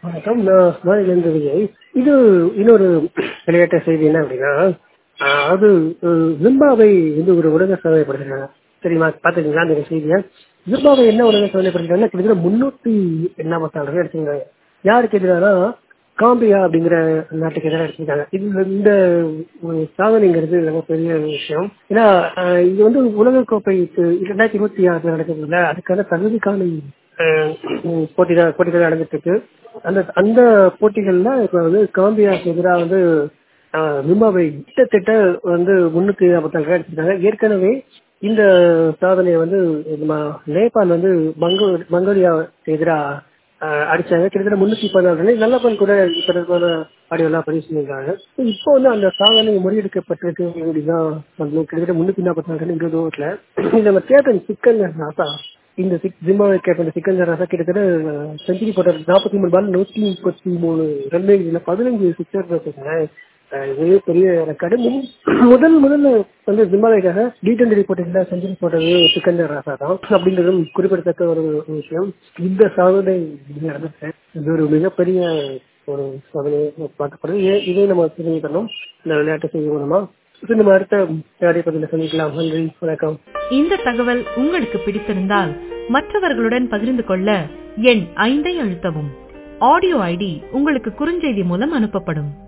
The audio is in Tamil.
வணக்கம் நான் மாநிலேந்து விஜய் இது இன்னொரு விளையாட்டு செய்தி என்ன அப்படின்னா ஆஹ் அது அஹ், ஜிம்பாப்வே வந்து ஒரு உலக சாதனை படுத்திருக்காங்க தெரியுமா பாத்துக்கீங்களா அந்த செய்தியை ஜிம்பாப்வே என்ன உலக சாதனை படுத்திருக்காங்கன்னா கிட்டத்தட்ட முன்னூத்தி எண்ணாமத்தி நாலு ரன் எடுத்திருக்காங்க யாருக்கு எதிரானா காம்பியா அப்படிங்கிற நாட்டுக்கு எதிராக எடுத்திருக்காங்க இது இந்த ஒரு சாதனைங்கிறது ரொம்ப பெரிய விஷயம் ஏன்னா ஆஹ், இது வந்து உலகக்கோப்பை இரண்டாயிரத்தி இருபத்தி ஆறுல நடக்குதுல்ல அதுக்கான தகுதிக்கான போட்டி தான் போட்டிகள் நடந்துட்டு இருக்கு அந்த அந்த போட்டிகள்ல இப்ப வந்து காம்பியாக்கு எதிராக வந்து ஆஹ், ஜிம்பாப்வே கிட்டத்தட்ட வந்து முன்னுக்கு ஐம்பத்தாறு அடிச்சிருக்காங்க ஏற்கனவே இந்த சாதனையை வந்து நம்ம நேபாள் வந்து மங்கோ மங்கோலியாவுக்கு எதிராக ஆஹ் அடிச்சாங்க கிட்டத்தட்ட முன்னூத்தி பதினாறு ரன் நல்ல பண் கூட தொடர்பான ஆடியோ எல்லாம் பதிவு செஞ்சிருக்காங்க இப்போ வந்து அந்த சாதனை முறியடிக்கப்பட்டிருக்கு அப்படிதான் சொல்லணும் கிட்டத்தட்ட முன்னூத்தி நாற்பத்தி நாலு ரன் இருபது ஓவர்ல இந்த நம்ம கேப்டன் சிக்கந்தர் ராசா இந்த சிக் ஜிம்பாவே கேப்டன் சிக்கந்தர் ராசா கிட்டத்தட்ட செஞ்சுரி போட்ட நாற்பத்தி மூணு பால் நூத்தி முப்பத்தி மூணு ரன் இதுல பதினஞ்சு சிக்ஸர் வச்சிருக்கேன் இது பெரிய ரெக்கார்டு முதல் முதல்ல வந்து ஜிம்பாவேக்காக டி டுவெண்டி போட்டியில் செஞ்சுரி போட்டது சிக்கந்தர் ராசா தான் அப்படின்றதும் குறிப்பிடத்தக்க ஒரு ஒரு விஷயம் இந்த சாதனை நடந்துச்சு இது ஒரு மிகப்பெரிய ஒரு சாதனை பார்க்கப்படுது இதை- இதை நம்ம தெரிஞ்சுக்கணும் இந்த விளையாட்டு செய்தி மூலமா இது நம்ம அடுத்த விளையாட்டை பதிவில் சந்திக்கலாம் நன்றி வணக்கம் இந்த தகவல் உங்களுக்கு பிடித்திருந்தால் மற்றவர்களுடன் பகிர்ந்து கொள்ள எண் ஐந்தை அழுத்தவும் ஆடியோ ஐடி உங்களுக்கு குறுஞ்செய்தி மூலம் அனுப்பப்படும்